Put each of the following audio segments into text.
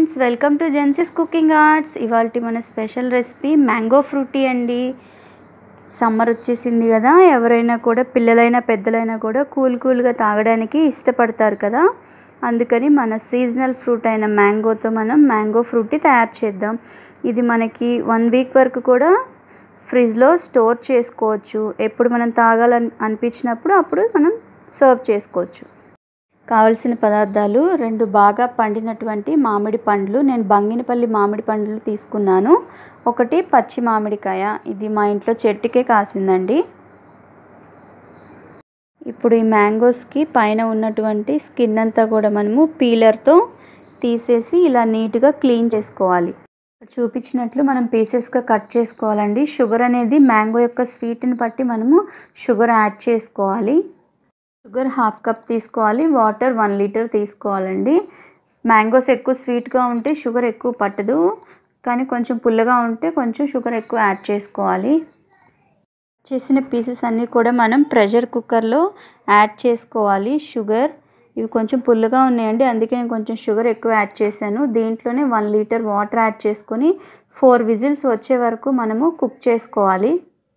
friends welcome to జెన్సిస్ cooking arts ఇవాళ మన స్పెషల్ రెసిపీ మ్యాంగో ఫ్రూటీ అండి సమ్మర్ వచ్చేసింది కదా ఎవరైనా కూడా పిల్లలైనా పెద్దలైనా కూడా కూల్ కూల్గా తాగడానికి ఇష్టపడతారు కదా అందుకని మన సీజనల్ ఫ్రూట్ అయిన మ్యాంగోతో మనం మ్యాంగో ఫ్రూటీ తయారు చేద్దాం ఇది మనకి వన్ వీక్ వరకు కూడా ఫ్రిడ్జ్లో స్టోర్ చేసుకోవచ్చు ఎప్పుడు మనం తాగాలని అనిపించినప్పుడు అప్పుడు మనం సర్వ్ చేసుకోవచ్చు కావలసిన పదార్థాలు రెండు బాగా పండినటువంటి మామిడి పండ్లు నేను బంగినపల్లి మామిడి పండ్లు తీసుకున్నాను ఒకటి పచ్చి మామిడికాయ ఇది మా ఇంట్లో చెట్టుకే కాసిందండి ఇప్పుడు ఈ మ్యాంగోస్కి పైన ఉన్నటువంటి స్కిన్ అంతా కూడా మనము పీలర్తో తీసేసి ఇలా నీట్గా క్లీన్ చేసుకోవాలి చూపించినట్లు మనం పీసెస్గా కట్ చేసుకోవాలండి షుగర్ అనేది మ్యాంగో యొక్క స్వీట్ని బట్టి మనము షుగర్ యాడ్ చేసుకోవాలి షుగర్ హాఫ్ కప్ తీసుకోవాలి వాటర్ వన్ లీటర్ తీసుకోవాలండి మ్యాంగోస్ ఎక్కువ స్వీట్గా ఉంటే షుగర్ ఎక్కువ పట్టదు కానీ కొంచెం పుల్లగా ఉంటే కొంచెం షుగర్ ఎక్కువ యాడ్ చేసుకోవాలి చేసిన పీసెస్ అన్నీ కూడా మనం ప్రెషర్ కుక్కర్లో యాడ్ చేసుకోవాలి షుగర్ ఇవి కొంచెం పుల్లగా ఉన్నాయండి అందుకే నేను కొంచెం షుగర్ ఎక్కువ యాడ్ చేశాను దీంట్లోనే వన్ లీటర్ వాటర్ యాడ్ చేసుకొని ఫోర్ విజిల్స్ వచ్చే వరకు మనము కుక్ చేసుకోవాలి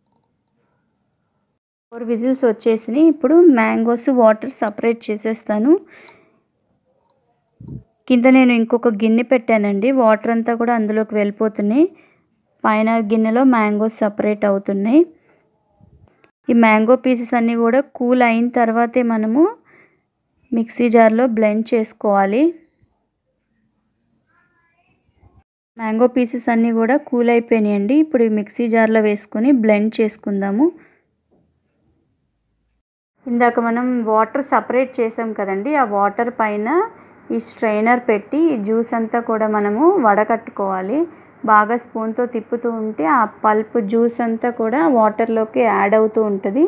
ఫోర్ విజిల్స్ వచ్చేసినాయి ఇప్పుడు మ్యాంగోస్ వాటర్ సపరేట్ చేసేస్తాను కింద నేను ఇంకొక గిన్నె పెట్టానండి వాటర్ అంతా కూడా అందులోకి వెళ్ళిపోతున్నాయి పైన గిన్నెలో మ్యాంగోస్ సపరేట్ అవుతున్నాయి ఈ మ్యాంగో పీసెస్ అన్నీ కూడా కూల్ అయిన తర్వాతే మనము మిక్సీ జార్లో బ్లెండ్ చేసుకోవాలి మ్యాంగో పీసెస్ అన్నీ కూడా కూల్ అయిపోయినాయండి ఇప్పుడు ఈ మిక్సీ జార్లో వేసుకొని బ్లెండ్ చేసుకుందాము ఇందాక మనం వాటర్ సపరేట్ చేసాం కదండి ఆ వాటర్ పైన ఈ స్ట్రైనర్ పెట్టి ఈ జ్యూస్ అంతా కూడా మనము వడకట్టుకోవాలి బాగా స్పూన్తో తిప్పుతూ ఉంటే ఆ పల్ప్ జ్యూస్ అంతా కూడా వాటర్లోకి యాడ్ అవుతూ ఉంటుంది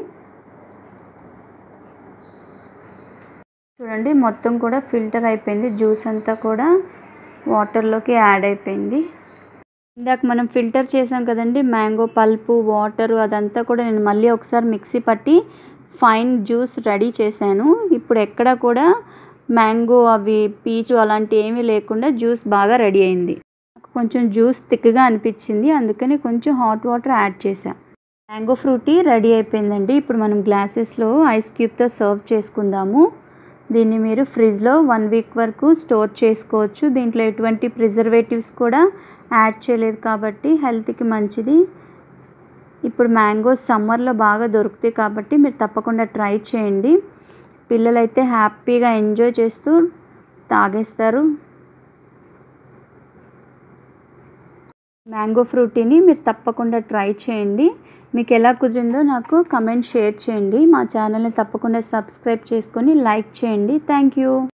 చూడండి మొత్తం కూడా ఫిల్టర్ అయిపోయింది జ్యూస్ అంతా కూడా వాటర్లోకి యాడ్ అయిపోయింది ఇందాక మనం ఫిల్టర్ చేసాం కదండి మ్యాంగో పల్పు వాటరు అదంతా కూడా నేను మళ్ళీ ఒకసారి మిక్సీ పట్టి ఫైన్ జ్యూస్ రెడీ చేశాను ఇప్పుడు ఎక్కడ కూడా మ్యాంగో అవి పీచు అలాంటి ఏమీ లేకుండా జ్యూస్ బాగా రెడీ అయింది కొంచెం జ్యూస్ థిక్గా అనిపించింది అందుకని కొంచెం హాట్ వాటర్ యాడ్ చేసా మ్యాంగో ఫ్రూటీ రెడీ అయిపోయిందండి ఇప్పుడు మనం గ్లాసెస్లో ఐస్ క్యూబ్తో సర్వ్ చేసుకుందాము దీన్ని మీరు ఫ్రిడ్జ్లో వన్ వీక్ వరకు స్టోర్ చేసుకోవచ్చు దీంట్లో ఎటువంటి ప్రిజర్వేటివ్స్ కూడా యాడ్ చేయలేదు కాబట్టి హెల్త్కి మంచిది ఇప్పుడు మ్యాంగోస్ సమ్మర్లో బాగా దొరుకుతాయి కాబట్టి మీరు తప్పకుండా ట్రై చేయండి పిల్లలైతే హ్యాపీగా ఎంజాయ్ చేస్తూ తాగేస్తారు మ్యాంగో ఫ్రూటీని మీరు తప్పకుండా ట్రై చేయండి మీకు ఎలా కుదిరిందో నాకు కమెంట్ షేర్ చేయండి మా ఛానల్ని తప్పకుండా సబ్స్క్రైబ్ చేసుకొని లైక్ చేయండి థ్యాంక్ యూ